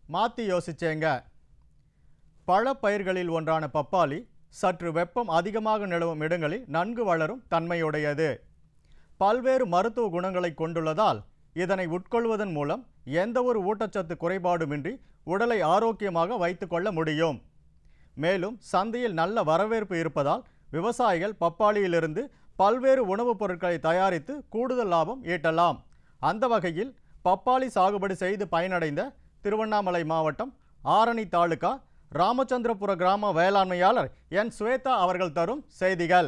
மாற்றி யோசிச்சேங்க பழ பயிர்களில் ஒன்றான பப்பாளி சற்று வெப்பம் அதிகமாக நிலவும் இடங்களில் நன்கு வளரும் தன்மையுடையது பல்வேறு மருத்துவ குணங்களை கொண்டுள்ளதால் இதனை உட்கொள்வதன் மூலம் எந்த ஒரு ஊட்டச்சத்து குறைபாடுமின்றி உடலை ஆரோக்கியமாக வைத்துக்கொள்ள முடியும் மேலும் சந்தையில் நல்ல வரவேற்பு இருப்பதால் விவசாயிகள் பப்பாளியிலிருந்து பல்வேறு உணவுப் பொருட்களை தயாரித்து கூடுதல் லாபம் ஈட்டலாம் அந்த வகையில் பப்பாளி சாகுபடி செய்து பயனடைந்த திருவண்ணாமலை மாவட்டம் ஆரணி தாலுகா ராமச்சந்திரபுர கிராம வேளாண்மையாளர் என் ஸ்வேதா அவர்கள் தரும் செய்திகள்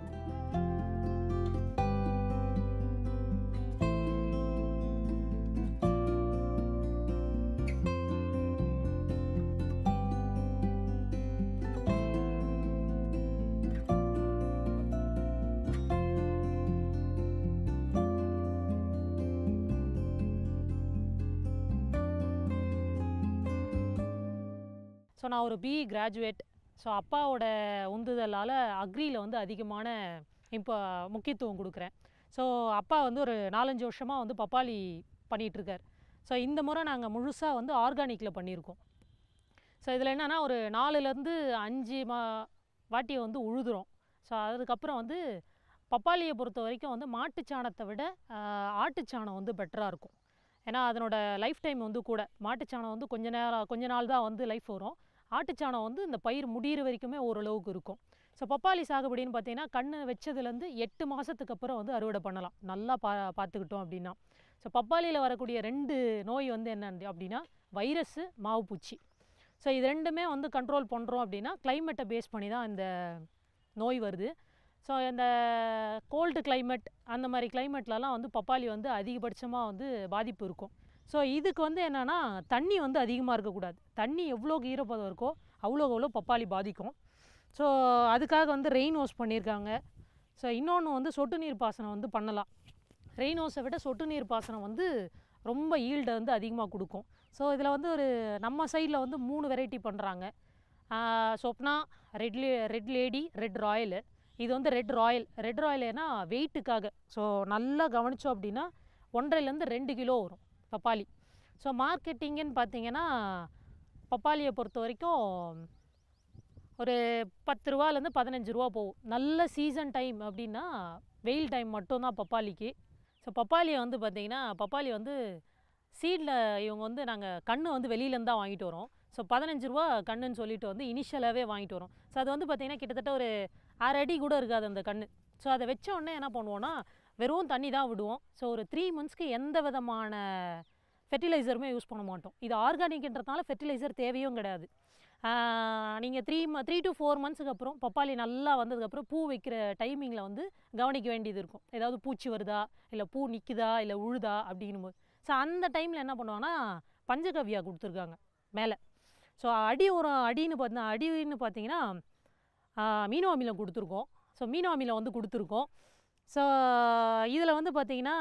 ஸோ நான் ஒரு பிஇ கிராஜுவேட் ஸோ அப்பாவோட உந்துதலால் அக்ரியில் வந்து அதிகமான இப்போ முக்கியத்துவம் கொடுக்குறேன் ஸோ அப்பா வந்து ஒரு நாலஞ்சு வருஷமாக வந்து பப்பாளி பண்ணிகிட்ருக்கார் ஸோ இந்த முறை நாங்கள் முழுசாக வந்து ஆர்கானிக்கில் பண்ணியிருக்கோம் ஸோ இதில் என்னென்னா ஒரு நாலுலேருந்து அஞ்சு மா வாட்டியை வந்து உழுதுறோம் ஸோ அதுக்கப்புறம் வந்து பப்பாளியை பொறுத்த வரைக்கும் வந்து மாட்டுச்சாணத்தை விட ஆஹ், ஆட்டுச்சாணம் வந்து பெட்டராக இருக்கும் ஏன்னா அதனோட லைஃப் டைம் வந்து கூட மாட்டுச்சாணம் வந்து கொஞ்ச நேரம் கொஞ்ச நாள் தான் வந்து லைஃப் வரும் ஆட்டுச்சாணம் வந்து இந்த பயிர் முடியிற வரைக்குமே ஓரளவுக்கு இருக்கும் ஸோ பப்பாளி சாகுபடின்னு பார்த்தீங்கன்னா கண்ணு வச்சதுலேருந்து எட்டு மாதத்துக்கு அப்புறம் வந்து அறுவடை பண்ணலாம் நல்லா பா பார்த்துக்கிட்டோம் அப்படின்னா ஸோ பப்பாளியில் வரக்கூடிய ரெண்டு நோய் வந்து என்ன அப்படின்னா வைரஸ்ஸு மாவு பூச்சி ஸோ இது ரெண்டுமே வந்து கண்ட்ரோல் பண்ணுறோம் அப்படின்னா கிளைமேட்டை பேஸ் பண்ணி தான் இந்த நோய் வருது ஸோ இந்த கோல்டு climate அந்த மாதிரி கிளைமேட்லலாம் வந்து பப்பாளி வந்து அதிகபட்சமாக வந்து பாதிப்பு இருக்கும் ஸோ இதுக்கு வந்து என்னென்னா தண்ணி வந்து அதிகமாக இருக்கக்கூடாது தண்ணி எவ்வளோக்கு ஈரப்பதம் இருக்கோ அவ்வளோக்கு அவ்வளோ பப்பாளி பாதிக்கும் ஸோ அதுக்காக வந்து ரெயின் வாஷ் பண்ணியிருக்காங்க ஸோ இன்னொன்று வந்து சொட்டு நீர் பாசனம் வந்து பண்ணலாம் ரெயின் வாஷை விட சொட்டு நீர் பாசனம் வந்து ரொம்ப ஈல்டை வந்து அதிகமாக கொடுக்கும் ஸோ இதில் வந்து ஒரு நம்ம சைடில் வந்து மூணு வெரைட்டி பண்ணுறாங்க சொப்னா ரெட் லே ரெட் லேடி ரெட் ராயலு இது வந்து ரெட் ராயல் ரெட் ராயல் ஏன்னா வெயிட்டுக்காக ஸோ நல்லா கவனித்தோம் அப்படின்னா ஒன்றரைலேருந்து ரெண்டு கிலோ வரும் பப்பாளி ஸோ மார்க்கெட்டிங்குன்னு பார்த்தீங்கன்னா பப்பாளியை பொறுத்த வரைக்கும் ஒரு பத்து ரூபாலேருந்து பதினஞ்சு ரூபா போகும் நல்ல சீசன் டைம் அப்படின்னா வெயில் டைம் மட்டும்தான் பப்பாளிக்கு ஸோ பப்பாளியை வந்து பார்த்திங்கன்னா பப்பாளி வந்து சீடில் இவங்க வந்து நாங்கள் கன்று வந்து வெளியிலேருந்து தான் வாங்கிட்டு வரோம் ஸோ பதினஞ்சு ரூபா கன்றுன்னு சொல்லிட்டு வந்து இனிஷியலாகவே வாங்கிட்டு வரோம் ஸோ அது வந்து பார்த்திங்கன்னா கிட்டத்தட்ட ஒரு அரை அடி கூட இருக்காது அந்த கன்று ஸோ அதை வச்ச உடனே என்ன பண்ணுவோன்னா வெறும் தண்ணி தான் விடுவோம் ஸோ ஒரு த்ரீ மந்த்ஸ்க்கு எந்த விதமான ஃபெர்டிலைசருமே யூஸ் பண்ண மாட்டோம் இது ஆர்கானிக்ன்றதுனால ஃபெர்டிலைசர் தேவையும் கிடையாது நீங்கள் த்ரீ ம த்ரீ டு ஃபோர் மந்த்ஸுக்கு அப்புறம் பப்பாளி நல்லா வந்ததுக்கப்புறம் பூ வைக்கிற டைமிங்கில் வந்து கவனிக்க வேண்டியது இருக்கும் ஏதாவது பூச்சி வருதா இல்லை பூ நிற்குதா இல்லை உழுதா அப்படின்னும் போது ஸோ அந்த டைமில் என்ன பண்ணுவாங்கன்னா பஞ்சகவ்யா கொடுத்துருக்காங்க மேலே ஸோ அடி உரம் அடின்னு பார்த்தா அடின்னு பார்த்தீங்கன்னா மீனோ அமிலம் கொடுத்துருக்கோம் ஸோ மீனோ அமிலம் வந்து கொடுத்துருக்கோம் ஸோ இதில் வந்து பார்த்தீங்கன்னா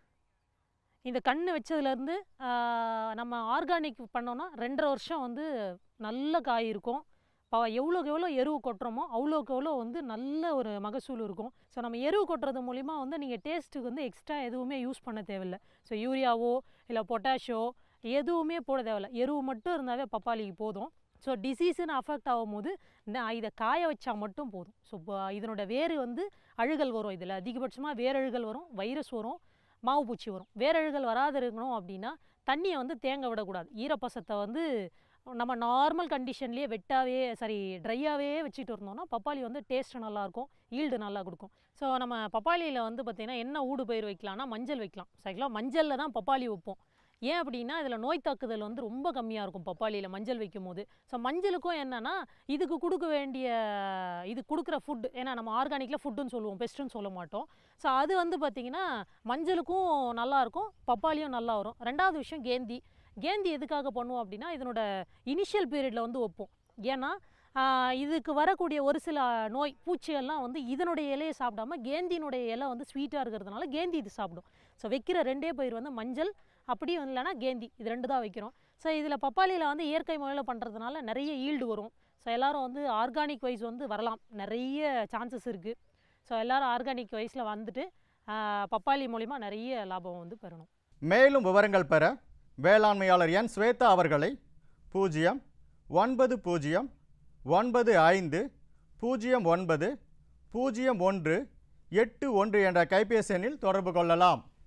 இந்த கன்று வச்சதுலேருந்து நம்ம ஆர்கானிக் பண்ணோன்னா ரெண்டரை வருஷம் வந்து நல்ல காய் இருக்கும் இப்போ எவ்வளோக்கு எவ்வளோ எருவு கொட்டுறோமோ அவ்வளோக்கு எவ்வளோ வந்து நல்ல ஒரு மகசூல் இருக்கும் ஸோ நம்ம எருவு கொட்டுறது மூலிமா வந்து நீங்கள் டேஸ்ட்டுக்கு வந்து எக்ஸ்ட்ரா எதுவுமே யூஸ் பண்ண தேவையில்ல ஸோ யூரியாவோ இல்லை பொட்டாஷோ எதுவுமே போட தேவையில்ல எருவு மட்டும் இருந்தாவே பப்பாளிக்கு போதும் ஸோ டிசீஸுன்னு அஃபெக்ட் ஆகும்போது நான் இதை காய வச்சா மட்டும் போதும் ஸோ இதனோட வேர் வந்து அழுகல் வரும் இதில் அதிகபட்சமாக வேரழுகல் வரும் வைரஸ் வரும் மாவு பூச்சி வரும் வேரழுகல் வராது இருக்கணும் அப்படின்னா தண்ணியை வந்து தேங்க விடக்கூடாது ஈரப்பசத்தை வந்து நம்ம நார்மல் கண்டிஷன்லேயே வெட்டாவே சாரி ட்ரையாகவே வச்சுட்டு இருந்தோம்னா பப்பாளி வந்து டேஸ்ட்டு நல்லாயிருக்கும் ஈல்டு நல்லா கொடுக்கும் ஸோ நம்ம பப்பாளியில் வந்து பார்த்திங்கன்னா என்ன ஊடு பயிர் வைக்கலாம்னா மஞ்சள் வைக்கலாம் சரிங்களா மஞ்சளில் தான் பப்பாளி வைப்போம் ஏன் அப்படின்னா இதில் நோய் தாக்குதல் வந்து ரொம்ப கம்மியாக இருக்கும் பப்பாளியில் மஞ்சள் வைக்கும் போது ஸோ மஞ்சளுக்கும் என்னென்னா இதுக்கு கொடுக்க வேண்டிய இது கொடுக்குற ஃபுட் ஏன்னா நம்ம ஆர்கானிக்கில் ஃபுட்டுன்னு சொல்லுவோம் பெஸ்ட்டுன்னு சொல்ல மாட்டோம் ஸோ அது வந்து பார்த்திங்கன்னா மஞ்சளுக்கும் நல்லாயிருக்கும் பப்பாளியும் நல்லா வரும் ரெண்டாவது விஷயம் கேந்தி கேந்தி எதுக்காக பண்ணுவோம் அப்படின்னா இதனோட இனிஷியல் பீரியடில் வந்து வைப்போம் ஏன்னா ஆஹ், இதுக்கு வரக்கூடிய ஒரு சில நோய் பூச்சிகள்லாம் வந்து இதனுடைய இலையை சாப்பிடாம கேந்தியினுடைய இலை வந்து ஸ்வீட்டாக இருக்கிறதுனால கேந்தி இது சாப்பிடும் ஸோ வைக்கிற ரெண்டே பயிர் வந்து மஞ்சள் அப்படியும் இல்லைன்னா கேந்தி இது ரெண்டு தான் வைக்கிறோம் ஸோ இதில் பப்பாளியில் வந்து இயற்கை முறையில் பண்ணுறதுனால நிறைய ஈல்டு வரும் ஸோ எல்லாரும் வந்து ஆர்கானிக் வைஸ் வந்து வரலாம் நிறைய சான்சஸ் இருக்குது ஸோ எல்லாரும் ஆர்கானிக் வைஸில் வந்துட்டு ஆஹ், பப்பாளி மூலிமா நிறைய லாபம் வந்து பெறணும் மேலும் விவரங்கள் பெற வேளாண்மையாளர் என் ஸ்வேதா அவர்களை பூஜ்ஜியம் ஒன்பது பூஜ்ஜியம் ஒன்பது ஐந்து பூஜ்ஜியம் ஒன்பது பூஜ்ஜியம் ஒன்று எட்டு ஒன்று என்ற கைபேசி எண்ணில் தொடர்பு கொள்ளலாம்